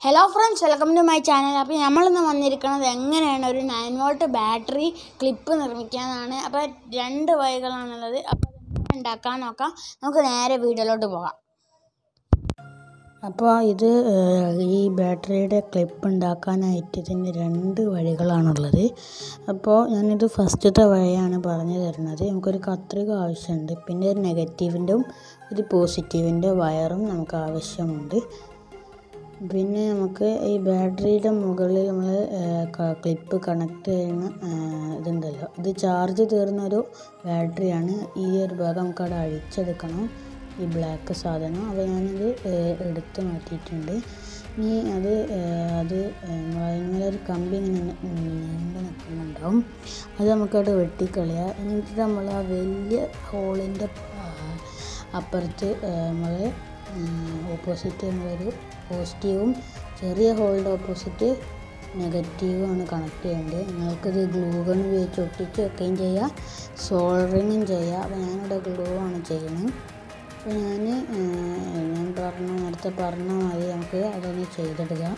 hello friends welcome to my channel അപ്പോൾ നമ്മളിന്ന് വന്നിരിക്കുന്നത് എങ്ങനെയാണ് ഒരു നയൻ വോൾട്ട് ബാറ്ററി ക്ലിപ്പ് നിർമ്മിക്കാനാണ് അപ്പോൾ രണ്ട് വഴികളാണുള്ളത് അപ്പോൾ അതെങ്ങനെ ഉണ്ടാക്കാൻ നോക്കാം നമുക്ക് നേരെ വീഡിയോയിലോട്ട് പോകാം അപ്പോൾ ഇത് ഏഹ്, ഈ ബാറ്ററിയുടെ ക്ലിപ്പ് ഉണ്ടാക്കാനായിട്ട് ഇതിന് രണ്ട് വഴികളാണുള്ളത് അപ്പോൾ ഞാനിത് ഫസ്റ്റത്തെ വഴിയാണ് പറഞ്ഞു തരുന്നത് നമുക്കൊരു കത്രിക ആവശ്യമുണ്ട് പിന്നെ ഒരു നെഗറ്റീവിൻ്റെയും ഒരു പോസിറ്റീവിൻ്റെ വയറും നമുക്ക് ആവശ്യമുണ്ട് പിന്നെ നമുക്ക് ഈ ബാറ്ററിയുടെ മുകളിൽ നമ്മൾ ക്ലിപ്പ് കണക്ട് ചെയ്യുന്ന ഏഹ്, ഇതുണ്ടല്ലോ ഇത് ചാർജ് തീർന്നൊരു ബാറ്ററിയാണ് ഈ ഒരു ഭാഗം നമുക്ക് അവിടെ അഴിച്ചെടുക്കണം ഈ ബ്ലാക്ക് സാധനം അപ്പോൾ ഞാനത് ഏഹ്, എടുത്ത് മാറ്റിയിട്ടുണ്ട് ഇനി അത് ഏഹ്, അത് അതിനൊരു കമ്പി ഇങ്ങനെ നീണ്ട് നിൽക്കുന്നുണ്ടാവും അത് നമുക്കവിടെ വെട്ടിക്കളയുക എന്നിട്ട് നമ്മൾ ആ വലിയ ഹോളിൻ്റെ അപ്പുറത്ത് നമ്മൾ ഓപ്പോസിറ്റ് നമ്മളൊരു പോസിറ്റീവും ചെറിയ ഹോളിൻ്റെ ഓപ്പോസിറ്റ് നെഗറ്റീവും ആണ് കണക്ട് ചെയ്യേണ്ടത് നിങ്ങൾക്കിത് ഗ്ലൂ ഗൺ ഉപയോഗിച്ച് ഒട്ടിച്ച് വെക്കുകയും ചെയ്യാം സോൾഡറിങ്ങും ചെയ്യാം അപ്പോൾ ഞാനിവിടെ ഗ്ലൂ ആണ് ചെയ്യുന്നത് അപ്പോൾ ഞാൻ ഞാൻ പറഞ്ഞ നേരത്തെ പറഞ്ഞ മാതിരി നമുക്ക് അതൊന്ന് ചെയ്തെടുക്കാം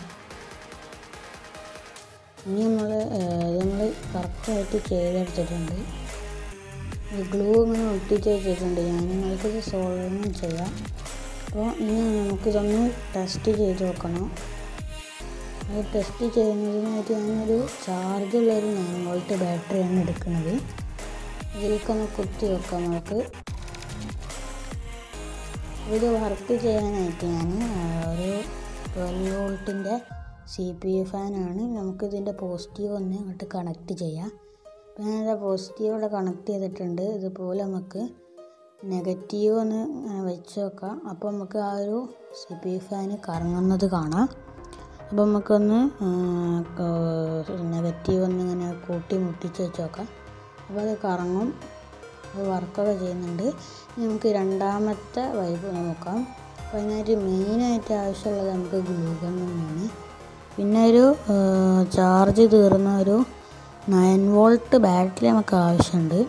ഇനി നമ്മൾ നമ്മൾ കറക്റ്റായിട്ട് ചെയ്തെടുത്തിട്ടുണ്ട് ഈ ഗ്ലൂ ഇങ്ങനെ ഒട്ടിച്ച് വെച്ചിട്ടുണ്ട് ഞാൻ നിങ്ങൾക്കിത് സോൾവിങ് ചെയ്യാം അപ്പോൾ ഇനി നമുക്കിതൊന്ന് ടെസ്റ്റ് ചെയ്ത് നോക്കണം അത് ടെസ്റ്റ് ചെയ്യുന്നതിനായിട്ട് ഞാനൊരു ചാർജുള്ളൊരു നയൻ വോൾട്ട് ബാറ്ററിയാണ് എടുക്കുന്നത് ഇതിലേക്കൊന്ന് കുത്തി വെക്കാം നമുക്ക് ഇത് വർക്ക് ചെയ്യാനായിട്ട് ഞാൻ ഒരു ട്വൽവ് വോൾട്ടിൻ്റെ സി പി യു ഫാനാണ് നമുക്കിതിൻ്റെ പോസിറ്റീവ് ഒന്ന് അങ്ങോട്ട് കണക്ട് ചെയ്യാം അപ്പോൾ ഞാനിത് പോസിറ്റീവ് ഇവിടെ കണക്ട് ചെയ്തിട്ടുണ്ട് ഇതുപോലെ നമുക്ക് നെഗറ്റീവ് ഒന്ന് ഇങ്ങനെ വെച്ച് നോക്കാം അപ്പോൾ നമുക്ക് ആ ഒരു സി പി യു ഫാന് കറങ്ങുന്നത് കാണാം അപ്പോൾ നമുക്കൊന്ന് നെഗറ്റീവ് ഒന്ന് ഇങ്ങനെ കൂട്ടി മുട്ടിച്ച് വെച്ച് നോക്കാം അപ്പോൾ അത് കറങ്ങും അത് വർക്കൊക്കെ ചെയ്യുന്നുണ്ട് ഇനി നമുക്ക് രണ്ടാമത്തെ വൈബ് നോക്കാം അപ്പോൾ അതിനായിട്ട് മെയിനായിട്ട് ആവശ്യമുള്ളത് നമുക്ക് ഗ്ലൂഗൺ തന്നെയാണ് പിന്നെ ഒരു ചാർജ് തീർന്ന ഒരു നയൻ വോൾട്ട് ബാറ്ററി നമുക്ക് ആവശ്യമുണ്ട്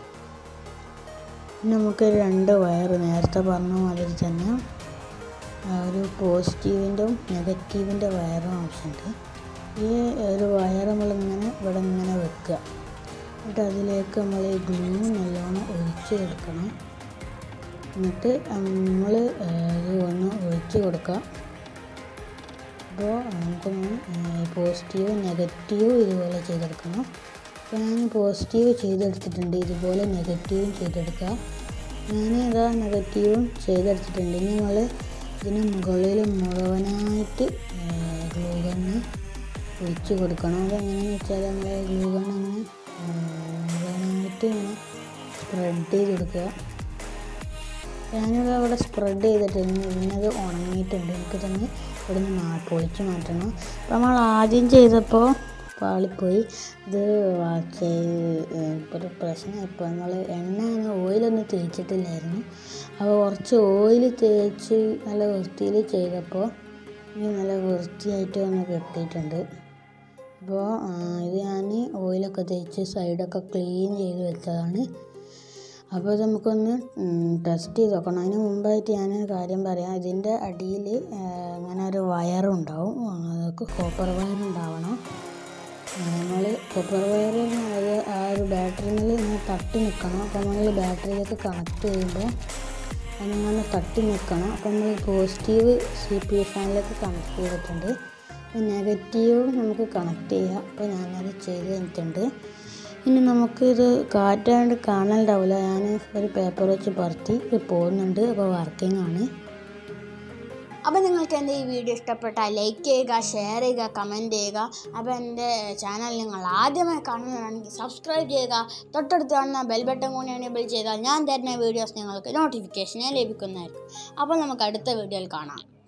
പിന്നെ നമുക്ക് രണ്ട് വയർ നേരത്തെ പറഞ്ഞ മാതിരി തന്നെ ആ, ഒരു പോസിറ്റീവിൻ്റെ നെഗറ്റീവിൻ്റെ വയറും ആവശ്യമുണ്ട് ഈ ഒരു വയർ നമ്മളിങ്ങനെ ഇവിടെ ഇങ്ങനെ വെക്കുക എന്നിട്ട് അതിലേക്ക് നമ്മൾ ഈ ഗ്ലൂ നല്ലോണം ഒഴിച്ച് കൊടുക്കണം എന്നിട്ട് നമ്മൾ ഇത് ഒന്ന് ഒഴിച്ച് കൊടുക്കുക അപ്പോൾ നമുക്കൊന്ന് പോസിറ്റീവ് നെഗറ്റീവ് ഇതുപോലെ ചെയ്തെടുക്കണം അപ്പോൾ ഞാൻ പോസിറ്റീവ് ചെയ്തെടുത്തിട്ടുണ്ട് ഇതുപോലെ നെഗറ്റീവും ചെയ്തെടുക്കുക ഞാൻ ഇതാ നെഗറ്റീവും ചെയ്തെടുത്തിട്ടുണ്ട് ഇനി നമ്മൾ ഇതിന് മുകളിൽ മുഴുവനായിട്ട് ഗ്ലൂ ഗണ്ണ് ഒഴിച്ച് കൊടുക്കണം അതെങ്ങനെയാണെന്ന് വെച്ചാൽ നമ്മൾ ഗ്ലൂ ഗണ്ണ് അങ്ങനെ മുഴുവനായിട്ട് ഇങ്ങനെ സ്പ്രെഡ് ചെയ്ത് കൊടുക്കുക ഞാനിവിടെ അവിടെ സ്പ്രെഡ് ചെയ്തിട്ടുണ്ട് പിന്നെ അത് ഉണങ്ങിയിട്ടുണ്ട് എനിക്ക് തന്നെ ഇവിടെ നിന്ന് മാ പൊളിച്ച് മാറ്റണം അപ്പോൾ നമ്മൾ ആദ്യം ചെയ്തപ്പോൾ പാളിപ്പോയി ഇത് വാ- ചെയ്- ഏഹ് ഇപ്പോൾ ഒരു പ്രശ്നം ഇപ്പോൾ നമ്മൾ എണ്ണ അങ്ങനെ ഓയിലൊന്നും തേച്ചിട്ടില്ലായിരുന്നു അപ്പോൾ കുറച്ച് ഓയിൽ തേച്ച് നല്ല വൃത്തിയിൽ ചെയ്തപ്പോൾ ഇത് നല്ല വൃത്തിയായിട്ട് ഒന്ന് കെട്ടിയിട്ടുണ്ട് അപ്പോൾ ഇത് ഞാൻ ഓയിലൊക്കെ തേച്ച് സൈഡൊക്കെ ക്ലീൻ ചെയ്ത് വെച്ചതാണ് അപ്പോൾ ഇത് നമുക്കൊന്ന് ടെസ്റ്റ് ചെയ്ത് നോക്കണം അതിന് മുമ്പായിട്ട് ഞാൻ ഒരു കാര്യം പറയാം ഇതിൻ്റെ അടിയിൽ ഇങ്ങനെ ഒരു വയറുണ്ടാവും അതൊക്കെ കോപ്പർ വയർ ഉണ്ടാവണം നമ്മൾ കോപ്പർ വയർ അത് ആ ഒരു ബാറ്ററിയിൽ ഇങ്ങനെ തട്ടി നിൽക്കണം അപ്പോൾ നമ്മൾ ബാറ്ററിയിലേക്ക് കണക്ട് ചെയ്യുമ്പോൾ അതിങ്ങനെ തട്ടി നിൽക്കണം അപ്പോൾ നമ്മൾ പോസിറ്റീവ് സി പി എഫ് ഫാനിലേക്ക് കണക്ട് ചെയ്തിട്ടുണ്ട് അപ്പോൾ നെഗറ്റീവ് നമുക്ക് കണക്ട് ചെയ്യാം അപ്പോൾ ഞാനത് ചെയ്ത് കഴിഞ്ഞിട്ടുണ്ട് ഇനി നമുക്കിത് കാറ്റാണ്ട് കാണലുണ്ടാവില്ല ഞാൻ ഒരു പേപ്പർ വെച്ച് പറത്തി ഇത് പോകുന്നുണ്ട് അപ്പോൾ വർക്കിംഗ് ആണ് അപ്പോൾ നിങ്ങൾക്ക് എൻ്റെ ഈ വീഡിയോ ഇഷ്ടപ്പെട്ടാൽ ലൈക്ക് ചെയ്യുക ഷെയർ ചെയ്യുക കമൻറ്റ് ചെയ്യുക അപ്പോൾ എൻ്റെ ചാനൽ നിങ്ങൾ ആദ്യമായി കാണുന്നതാണെങ്കിൽ സബ്സ്ക്രൈബ് ചെയ്യുക തൊട്ടടുത്ത് കാണുന്ന ബെൽ ബട്ടൺ കൂടി എനേബിൾ ചെയ്താൽ ഞാൻ തരുന്ന വീഡിയോസ് നിങ്ങൾക്ക് നോട്ടിഫിക്കേഷനെ ലഭിക്കുന്നതായിരിക്കും അപ്പോൾ നമുക്ക് അടുത്ത വീഡിയോയിൽ കാണാം